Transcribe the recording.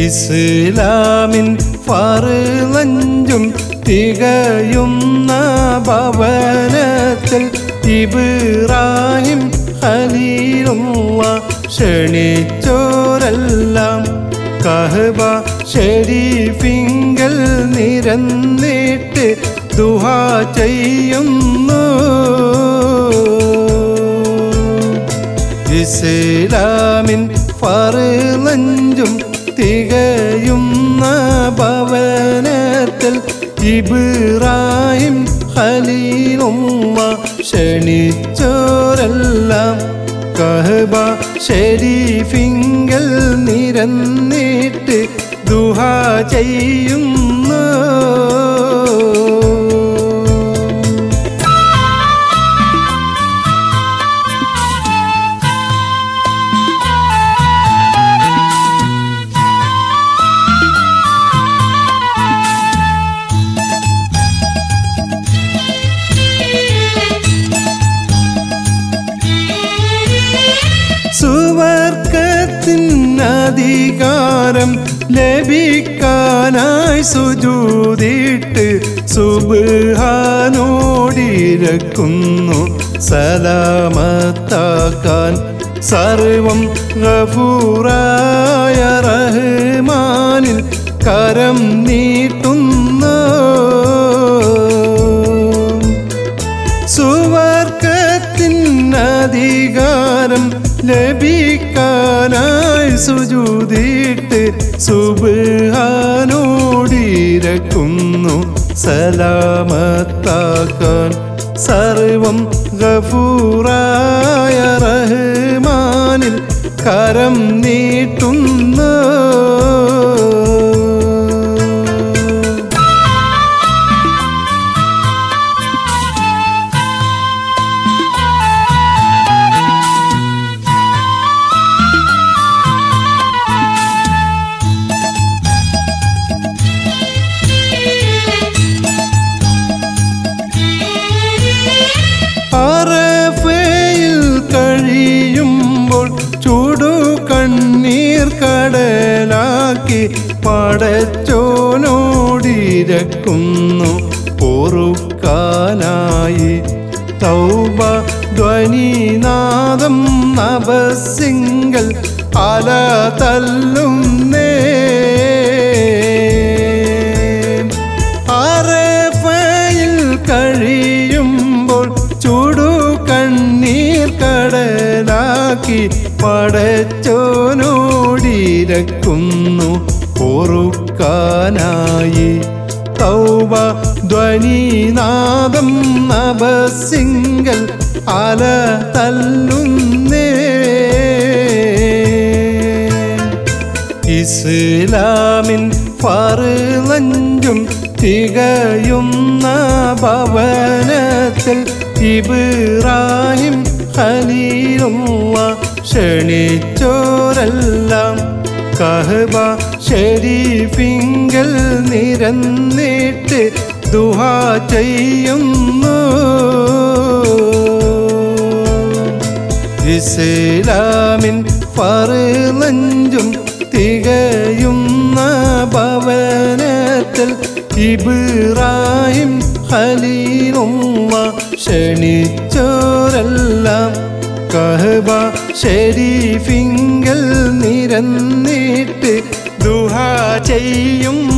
ഇസ്ലാമിൻ ഫറുലഞ്ചും തികയുന്ന ഭവനത്തിൽ ഇബ്രാഹിം ഖലീലുള്ള ക്ഷണിച്ചോരെല്ലാം കഹബ ഷെരീഫിങ്കൽ നിരന്നിട്ട് ദുഹ ചെയ്യുന്നു ഇസ്ലാമിൻ ഫറുലഞ്ചും തികയുന്ന ഭവനത്തിൽ ഇബ്രാഹിം ഖലീലുള്ള ക്ഷണിച്ചോരെല്ലാം കഹബ ഷെരീഫിങ്കൽ നിരന്നിട്ട് ദുഹ ചെയ്യുന്നു സുവർക്കത്തിനധികാരം ലഭിക്കാനായി സുജൂതിട്ട് സുബാനോടിരക്കുന്നു സലാമത്താക്കാൻ സർവം ഗഫൂറായ റഹ്മാനിൽ കരം നീട്ടുന്നു സുവർക്കത്തിനധികാരം ലഭിക്കാനായി സുജൂതിട്ട് സുബാനോടിരക്കുന്നു സലാമത്താക്കാൻ സർവം ഗഫൂറായ റഹ്മാനിൽ കരം നീട്ടുന്നു അറഫയിൽ കഴിയുമ്പോൾ ചൂടു കണ്ണീർ കടലാക്കി പടച്ചോനോടിരക്കുന്നു പൊറുക്കാനായി തൗബ ധ്വനിനാദം നബസിങ്കൽ അല തല്ലുന്നേ അറഫയിൽ കഴിയുമ്പോൾ ചുടു കണ്ണീർ കടലാക്കി പടച്ചോനോടിരക്കുന്നു പൊറുക്കാനായി തൗബ ധ്വനിനാദം നബസിങ്കൽ അല തല്ലുന്നേ ഇസ്ലാമിൻ ഫറുലഞ്ചും തികയുന്ന ഭവനത്തിൽ ഇബ്രാഹിം ഖലീലുള്ള ക്ഷണിച്ചോരെല്ലാം കഹബ ഷെരീഫിങ്കൽ നിരന്നിട്ട് ദുഹ ചെയ്യുന്നു ഇസ്ലാമിൻ ഫറുലഞ്ചും തികയുന്ന ഭവനത്തിൽ ഇബ്രാഹിം ഖലീലുള്ള ക്ഷണിച്ചോരെല്ലാം കഹബ ഷെരീഫിങ്കൽ നിരന്നിട്ട് ദുഹ ചെയ്യും